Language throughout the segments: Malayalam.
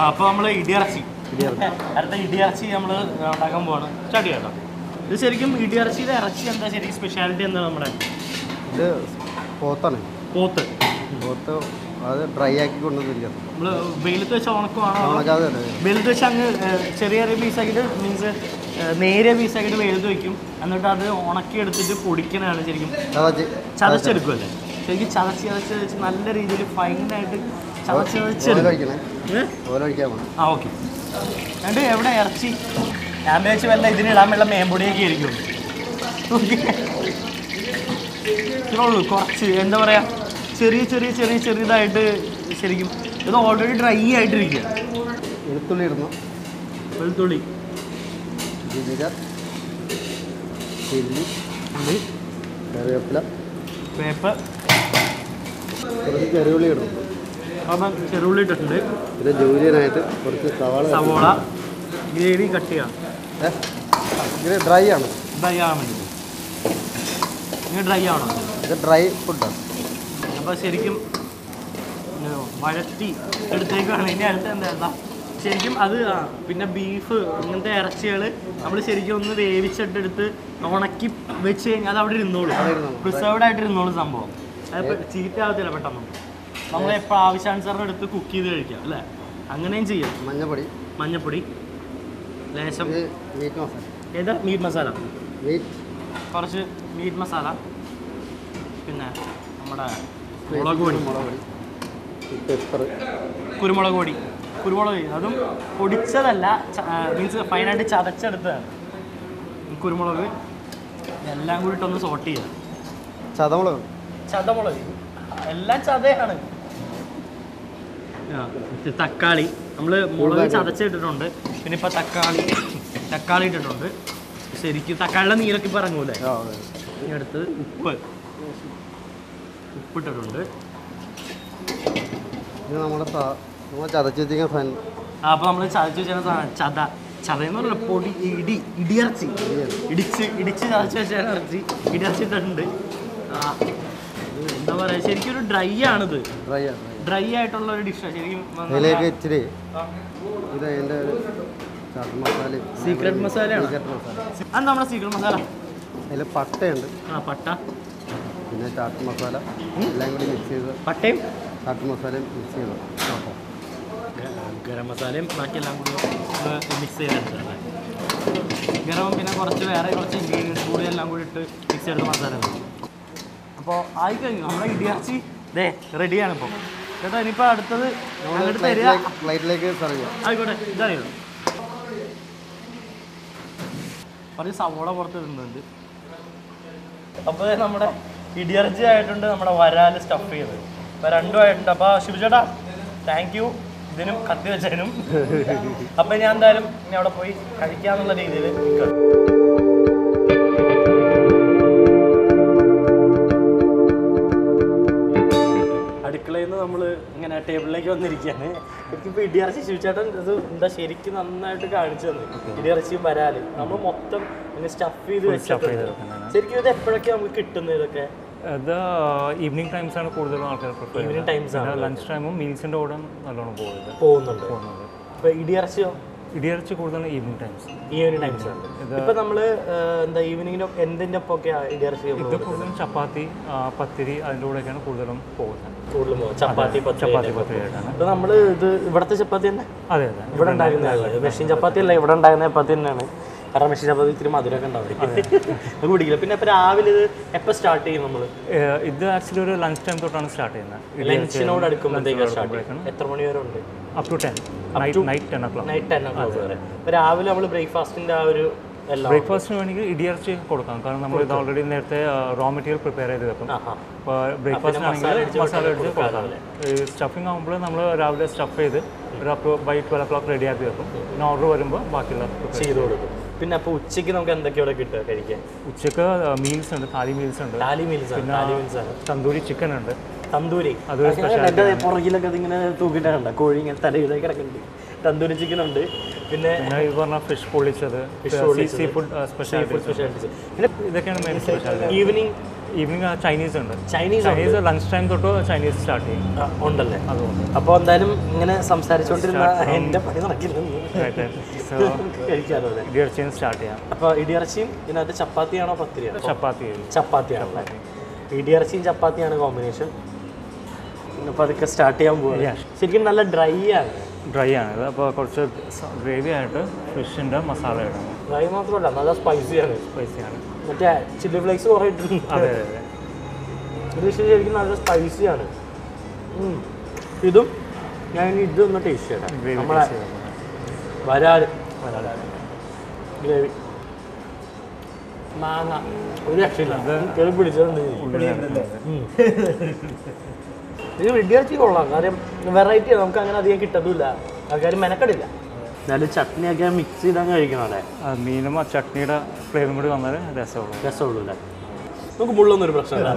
അപ്പോൾ നമ്മൾ ഇടിയിറച്ചി അടുത്ത ഇടിയിറച്ചി നമ്മൾ ഉണ്ടാക്കാൻ പോവാണ് സ്റ്റാർട്ട് ചെയ്യാം കേട്ടോ ഇത് ശരിക്കും ഇടിയിറച്ചിയുടെ ഇറച്ചി എന്താ ശരിക്കും സ്പെഷ്യാലിറ്റി എന്താ നമ്മുടെ ഇത് പോത്താണ് പോത്ത് പോത്ത് അത് ഡ്രൈ ആക്കി കൊണ്ടുവന്നിരിക്കുന്നത് നമ്മൾ വെയിലത്ത് വെച്ച് ഉണക്കുവാണോ അതോ ഉണക്കാതെ തന്നെ വെയിലത്ത് വെച്ച് അങ്ങ് ഏഹ്, ചെറിയ ചെറിയ പീസാക്കിയിട്ട് മീൻസ് നേരിയ പീസാക്കിയിട്ട് വെയിലത്ത് വെക്കും എന്നിട്ട് അത് ഉണക്കി എടുത്തിട്ട് പൊടിക്കണതാണ് ശരിക്കും ചതച്ച് ചതച്ചെടുക്കുമല്ലേ ശരിക്കും ചതച്ച് ചതച്ച് വെച്ച് നല്ല രീതിയിൽ ഫൈനായിട്ട് ചതച്ച് ഓല ചതച്ചെടുക്കും ഒഴിക്കണേ ഏഹ്? ഓല ഒഴിക്കാൻ വേണം ആ ഓക്കെ എന്നിട്ട് എവിടെ ഇറച്ചി ഞാൻ വിചാരിച്ചു വല്ല ഇതിനിടാൻ വെള്ള മേമ്പൊടിയൊക്കെ ആയിരിക്കും ഓക്കെ ഇത്രേ ഉള്ളൂ കുറച്ച് എന്താ പറയുക ചെറിയ ചെറിയ ചെറിയ ചെറിയതായിട്ട് ശരിക്കും ഇത് ഓൾറെഡി ഡ്രൈ ആയിട്ടിരിക്കുക വെളുത്തുള്ളി ഇടുന്നു വെളുത്തുള്ളി ജിഞ്ചർ ചില്ലി ഉള്ളി കറിവേപ്പില വേപ്പ് കുറച്ച് ചെറിയുള്ളി ഇടുന്നു അപ്പം ചെറുള്ളി ഇട്ടിട്ടുണ്ട് പിന്നെ ജൂലിയനായിട്ട് കുറച്ച് സവാള തട്ടി. സവോള ഗ്രേവി കട്ട് ചെയ്യാം ഏ? ഇത് ഡ്രൈ ആണ് ഡ്രൈ ആവാൻ വേണ്ടിയിട്ട് ഇങ്ങനെ ഡ്രൈ ആവണം ഇത് ഡ്രൈ ഫുഡാണ് അപ്പോൾ ശരിക്കും ഏ, വഴറ്റി എടുത്തേക്കാണ് ഇനി അടുത്ത എന്താ എന്താ ശരിക്കും അത് ആ, പിന്നെ ബീഫ് ഇങ്ങനത്തെ ഇറച്ചികൾ നമ്മൾ ശരിക്കും ഒന്ന് വേവിച്ചിട്ടെടുത്ത് ഉണക്കി വെച്ച് കഴിഞ്ഞാൽ അത് അവിടെ ഇരുന്നോളൂ അവിടെ ഇരുന്നോളും. പ്രിസർവ്ഡ് ആയിട്ട് ഇരുന്നോളും സംഭവം അത് ചീത്ത ആവത്തില്ല പെട്ടെന്ന് നമ്മൾ എപ്പോൾ ആവശ്യാനുസരണം എടുത്ത് കുക്ക് ചെയ്ത് കഴിക്കാം അല്ലേ അങ്ങനെയും ചെയ്യാം മഞ്ഞപ്പൊടി മഞ്ഞപ്പൊടി ലേശം ഇത് മീറ്റ് മസാല ഏതാ മീറ്റ് മസാല മീറ്റ് കുറച്ച് മീറ്റ് മസാല പിന്നെ നമ്മുടെ മുളക് പൊടി മുളക് പൊടി പെപ്പർ കുരുമുളക് പൊടി കുരുമുളക് പൊടി അതും പൊടിച്ചതല്ല മീൻസ് ഫൈനായിട്ട് ചതച്ചെടുത്തതാണ് ഈ കുരുമുളക് എല്ലാം കൂടിയിട്ടൊന്ന് സോട്ട് ചെയ്യുക ചതമുളക് ചതമുളക് എല്ലാം ചതയാണ് ആ, ഇത് തക്കാളി നമ്മൾ മുളക് ചതച്ചിട്ടിട്ടുണ്ട് പിന്നെ ഇപ്പം തക്കാളി തക്കാളി ഇട്ടിട്ടുണ്ട് ശരിക്കും തക്കാളിയുടെ നീരൊക്കെ ഇപ്പം ഇറങ്ങൂലേ ആ അതെ ഇനി അടുത്ത് ഉപ്പ് ഉപ്പിട്ടിട്ടുണ്ട് ഇത് നമ്മുടെ സാ- നമ്മൾ ചതച്ച് വെച്ചിരിക്കുന്ന ഫൻ അപ്പോൾ നമ്മൾ ചതച്ച് വെച്ചാൽ സാധനം ചത ചതയെന്ന് പറഞ്ഞ പൊടി ഇടി ഇടിയിറച്ചി ഇടിച്ച് ഇടിച്ച് ചതച്ച് വെച്ചാൽ ഇറച്ചി ഇടിയിറച്ചി ഇട്ടിട്ടുണ്ട് ആ, ഇത് എന്താ പറയുക ശരിക്കും ഒരു ഡ്രൈ ആണിത് ഡ്രൈ ആണ് dry. ഡ്രൈ ആയിട്ടുള്ള ഒരു ഡിഷാണ് ശരിക്കും അതിലേക്ക് ഇച്ചിരി ആ. ഇത് അതിൻ്റെ ഒരു ചാട്ട് മസാലയും Secret മസാലയാണോ? സീക്രട്ട് മസാല അത് നമ്മുടെ സീക്രട്ട് മസാല അതിൽ പട്ടയുണ്ട് ആ പട്ട പിന്നെ ചാട്ട് മസാല എല്ലാം കൂടി മിക്സ് ചെയ്ത് പട്ടയും ചാട്ട് മസാലയും മിക്സ് ചെയ്ത് ഗരം മസാലയും ബാക്കിയെല്ലാം കൂടി മിക്സ് ചെയ്തെടുത്തല്ലേ ഗരവും പിന്നെ കുറച്ച് വേറെ കുറച്ച് ഇൻഗ്രീഡിയൻസ് കൂടി എല്ലാം കൂടി ഇട്ട് മിക്സ് ചെയ്ത മസാല അപ്പോൾ ആയി കഴിഞ്ഞു നമ്മുടെ ഇടിയർച്ചി ദേ റെഡിയാണ് ഇപ്പോൾ ചേട്ടാ ഇനിയിപ്പോൾ അടുത്തത് അങ്ങോട്ട് തരിക പ്ലേറ്റിലേക്ക് പ്ലേറ്റിലേക്ക് സെർവ് ചെയ്യാം ആയിക്കോട്ടെ ഇതറിയോ കുറച്ച് സവോള പുറത്ത് ഇടുന്നുണ്ട് അപ്പോൾ ദേ നമ്മുടെ ഇടിയർച്ചി ആയിട്ടുണ്ട് നമ്മുടെ വരാൽ സ്റ്റഫ് ചെയ്ത് അപ്പോൾ രണ്ടും ആയിട്ടുണ്ട് അപ്പോൾ ശിവചേട്ടാ താങ്ക് യു ഇതിനും കത്തി വെച്ചതിനും അപ്പോൾ ഞാൻ എന്തായാലും ഇനി അവിടെ പോയി കഴിക്കാന്നുള്ള രീതിയിൽ നിൽക്കുകയാണ് അടുക്കളയിൽ നിന്ന് നമ്മൾ ഇങ്ങനെ ടേബിളിലേക്ക് വന്നിരിക്കുകയാണ് എനിക്കിപ്പോൾ ഇടിയിറച്ചി ശിവചേട്ടൻ ഇത് എന്താ ശരിക്കും നന്നായിട്ട് കാണിച്ചു തന്നു ഇടിയിറച്ചിയും വരാല് നമ്മൾ മൊത്തം ഇങ്ങനെ സ്റ്റഫ് ചെയ്ത് വെച്ചിട്ടുണ്ട് ശരിക്കും ഇത് എപ്പോഴൊക്കെ നമുക്ക് കിട്ടുന്നത് ഇതൊക്കെ ഇത് ഈവനിങ് ടൈംസ് ആണ് കൂടുതലും ആൾക്കാർ പ്രിഫർ ഈവനിങ് ടൈംസ് ആണ് ലഞ്ച് ടൈമും മീൽസിൻ്റെ കൂടെ നല്ലോണം പോകുന്നത് പോകുന്നുണ്ട് പോകുന്നത് അപ്പോൾ ഇടിയിറച്ചിയോ ഇടിയിറച്ചി കൂടുതലും ഈവനിങ് ടൈംസ് ഈവനിങ് ടൈംസ് ആണ് ഇപ്പൊ നമ്മള് ഏഹ്, എന്താ ഈവനിങ്ങിന് എന്തിന്റെ ഒപ്പൊക്കെ ഇടിയിറച്ചി ഇത് കൂടുതലും ചപ്പാത്തി ആ, പത്തിരി അതിൻ്റെ കൂടെയൊക്കെയാണ് കൂടുതലും പോകുന്നത് കൂടുതലും പോകും. ചപ്പാത്തി പത്തിരി ചപ്പാത്തി പത്തിരി ആയിട്ടാണ് അപ്പൊ നമ്മള് ഇത് ഇവിടത്തെ ചപ്പാത്തി തന്നെ അതെ അതെ ഇവിടെ ഉണ്ടാക്കുന്ന മെഷീൻ ചപ്പാത്തി അല്ല ഇവിടെ ഉണ്ടാകുന്ന ചപ്പാത്തി തന്നെയാണ് കാരണം മെഷീൻ ചപ്പാത്തി ഇത്തിരി മധുരമൊക്കെ ഉണ്ടാവും അത് കുടിക്കില്ല പിന്നെ ഇപ്പൊ രാവിലെ ഇത് എപ്പോൾ സ്റ്റാർട്ട് ചെയ്യും നമ്മള് ഏഹ് ഇത് ആക്ച്വലി ഒരു ലഞ്ച് ടൈം തൊട്ടാണ് സ്റ്റാർട്ട് ചെയ്യുന്നത് ലഞ്ചിനോട് അടുക്കുമ്പോഴത്തേക്ക് സ്റ്റാർട്ട് ചെയ്യും എത്ര മണി വരെ ഉണ്ട് up to ten night night ten o'clock night ten o'clock വരെ അപ്പൊ രാവിലെ നമ്മൾ ബ്രേക്ക്ഫാസ്റ്റിന്റെ ആ ഒരു എല്ലാം ബ്രേക്ക്ഫാസ്റ്റിന് വേണമെങ്കിൽ ഇടിയിറച്ചി കൊടുക്കാം കാരണം നമ്മൾ ഇത് ഓൾറെഡി നേരത്തെ റോ മെറ്റീരിയൽ പ്രിപ്പയർ ചെയ്ത് വെക്കും ആഹാ അപ്പോൾ ബ്രേക്ക്ഫാസ്റ്റിനാണെങ്കിൽ മസാല അടിച്ച് കൊടുക്കാം ഈ സ്റ്റഫിംഗ് ആകുമ്പോൾ നമ്മൾ രാവിലെ സ്റ്റഫ് ചെയ്ത് ഒരു up by twelve o'clock ready ആക്കി വെക്കും പിന്നെ ഓർഡർ വരുമ്പോൾ ബാക്കിയുള്ള prepare ചെയ്ത് കൊടുക്കും പിന്നെ അപ്പൊ ഉച്ചയ്ക്ക് നമുക്ക് എന്തൊക്കെയാ ഇവിടെ കിട്ടുക കഴിക്കാൻ ഉച്ചക്ക് മീൽസ് ഉണ്ട് താലി മീൽസ് ഉണ്ട് ടാലി മീൽസ് ആണ് ടാലി മീൽസ് ആണ് തന്തൂരി ചിക്കൻ ഉണ്ട് തന്തൂരി അത് എൻ്റെ പുറകിലൊക്കെ ഇതിങ്ങനെ തൂക്കിയിട്ടുണ്ട് കോഴി ഇങ്ങനെ തലയിലേക്ക് കിടക്കുന്നുണ്ട് തന്തൂരി ചിക്കൻ ഉണ്ട് പിന്നെ പിന്നെ ഈ പറഞ്ഞ ഫിഷ് പൊള്ളിച്ചത് സീ ഫുഡ് സ്പെഷ്യൽ സ്പെഷ്യാലിറ്റീസ് പിന്നെ ഇതൊക്കെയാണ് main speciality evening evening Chinese ഉണ്ട് ചൈനീസ് ചൈനീസ് ലഞ്ച് ടൈം തൊട്ട് ചൈനീസ് സ്റ്റാർട്ട് ചെയ്യും ആ, ഉണ്ടല്ലേ അതുകൊണ്ട് അപ്പോൾ എന്തായാലും ഇങ്ങനെ സംസാരിച്ചുകൊണ്ടിരുന്ന എൻ്റെ പണി നടക്കില്ലെന്ന് സോ കഴിക്കാലോ അല്ലേ ഇടിയർച്ചയും സ്റ്റാർട്ട് ചെയ്യാം അപ്പോൾ ഇടിയിറച്ചിയും ഇതിനകത്ത് ചപ്പാത്തിയാണോ പത്തിരിയാണോ ചപ്പാത്തി കഴിയും ചപ്പാത്തിയാണ് ഇടിയിറച്ചിയും ചപ്പാത്തിയാണ് കോമ്പിനേഷൻ അപ്പോൾ അതൊക്കെ സ്റ്റാർട്ട് ചെയ്യാൻ പോകുന്നത് Yeah. ശരിക്കും നല്ല ഡ്രൈ ആണ് ഡ്രൈ ആണ് ഇത് അപ്പോൾ കുറച്ച് ഗ്രേവി ആയിട്ട് ഫിഷിൻ്റെ മസാല ഇടണം ഡ്രൈ മാത്രമല്ല നല്ല സ്പൈസിയാണ് സ്പൈസിയാണ് മറ്റേ ചില്ലി ഫ്ലേക്സ് കുറേ ഇട്ടിട്ടുണ്ട് അതെ അതെ അതെ ഇത് ശരിക്കും നല്ല സ്പൈസിയാണ് ഉം. ഇതും ഞാൻ ഇനി ഇതൊന്ന് ടേസ്റ്റ് ചെയ്യട്ടെ ഗ്രേവി നമ്മളെ വരാൽ ഗ്രേവി മാങ്ങ ഒരു രക്ഷയില്ല കയറി പിടിച്ചിട്ടുണ്ട് ഉം. ഇത് ഇടിയർച്ചി കൊള്ളാം കാര്യം വെറൈറ്റി നമുക്ക് അങ്ങനെ അധികം കിട്ടത്തുമില്ല ആൾക്കാർ മെനക്കെടില്ല എന്നാലും ചട്നിയൊക്കെ മിക്സ് ചെയ്താൽ കഴിക്കണം അല്ലേ മീനും ആ ചട്നിയുടെ ഫ്ലേവറും കൂടി വന്നാൽ രസമുള്ളൂ രസമുള്ളൂ അല്ലേ നമുക്ക് മുള്ളൊന്നും ഒരു പ്രശ്നമില്ല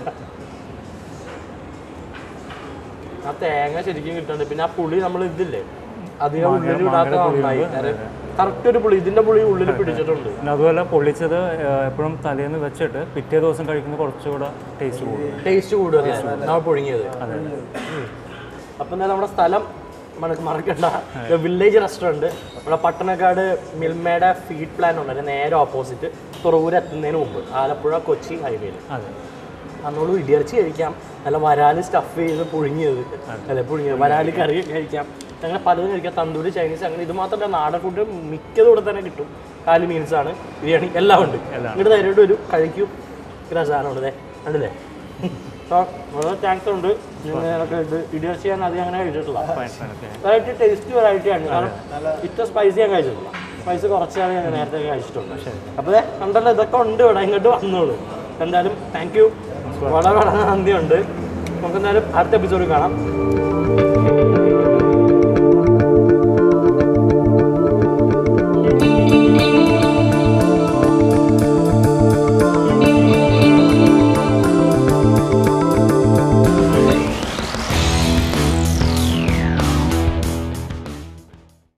ആ തേങ്ങ ശരിക്കും കിട്ടുന്നുണ്ട് പിന്നെ ആ പുളി നമ്മൾ ഇതില്ലേ അധികം മാങ്ങ- ഉള്ളിൽ ഇടാത്ത മാങ്ങയുടെ പുളി നന്നായി ഉണ്ട്. കാര്യം കറക്റ്റ് ഒരു പുളി ഇതിന്റെ പുളി ഉള്ളിൽ പിടിച്ചിട്ടുണ്ട് പിന്നെ അതുപോലെ പൊള്ളിച്ചത് എപ്പോഴും തലേന്ന് വെച്ചിട്ട് പിറ്റേ ദിവസം കഴിക്കുന്നത് കുറച്ചുകൂടെ ടേസ്റ്റ് കൂടും ടേസ്റ്റ് കൂടുതലല്ലേ നമ്മൾ പുഴുങ്ങിയത് അതെ ഉം. അപ്പം എന്തായാലും നമ്മുടെ സ്ഥലം మనకు മറക്കണ്ട വില്ലേജ് റെസ്റ്റോറൻറ്റ് നമ്മുടെ പട്ടണക്കാട് മിൽമയുടെ ഫീഡ് പ്ലാൻ ഉണ്ട് അതിന്റെ നേരെ ഓപ്പോസിറ്റ് തുറവൂർ എത്തുന്നതിന് മുമ്പ് ആലപ്പുഴ കൊച്ചി ഹൈവേയിൽ അതെ അന്നോട് ഇടിയർച്ചി കഴിക്കാം നല്ല വരാല് സ്റ്റഫ് ചെയ്ത് പുഴുങ്ങിയത് അല്ലെ പുഴുങ്ങിയത് വരാല് കറി കഴിക്കാം അങ്ങനെ പലതും കഴിക്കാം തന്തൂരി ചൈനീസ് അങ്ങനെ ഇത് മാത്രമല്ല നാടൻ ഫുഡ് മിക്കതും ഇവിടെ തന്നെ കിട്ടും കാലി മീൽസ് ആണ് ബിരിയാണി എല്ലാം ഉണ്ട് ഇങ്ങോട്ട് ധൈര്യമായിട്ട് ഒരു കഴിക്കും ഇത്ര സാധനമുണ്ട് അതെ കണ്ടില്ലേ അപ്പോൾ വളരെ താങ്ക്സ് ഉണ്ട് നിങ്ങളൊക്കെ ഇത് ഇടിയർച്ചി ഞാൻ അധികം അങ്ങനെ കഴിച്ചിട്ടില്ല fine fine okay variety taste variety ആണ് കാരണം ഇത്ര സ്പൈസി ഞാൻ കഴിച്ചിട്ടില്ല സ്പൈസ് കുറച്ചാണ് ഞാൻ നേരത്തെ കഴിച്ചിട്ടുണ്ട് അപ്പോൾ ദേ കണ്ടല്ലോ ഇതൊക്കെ ഉണ്ട് ഇവിടെ ഇങ്ങോട്ട് വന്നോളൂ എന്തായാലും താങ്ക് യു വളരെ വളരെ നന്ദിയുണ്ട് നമുക്ക് എന്തായാലും അടുത്ത എപ്പിസോഡിൽ കാണാം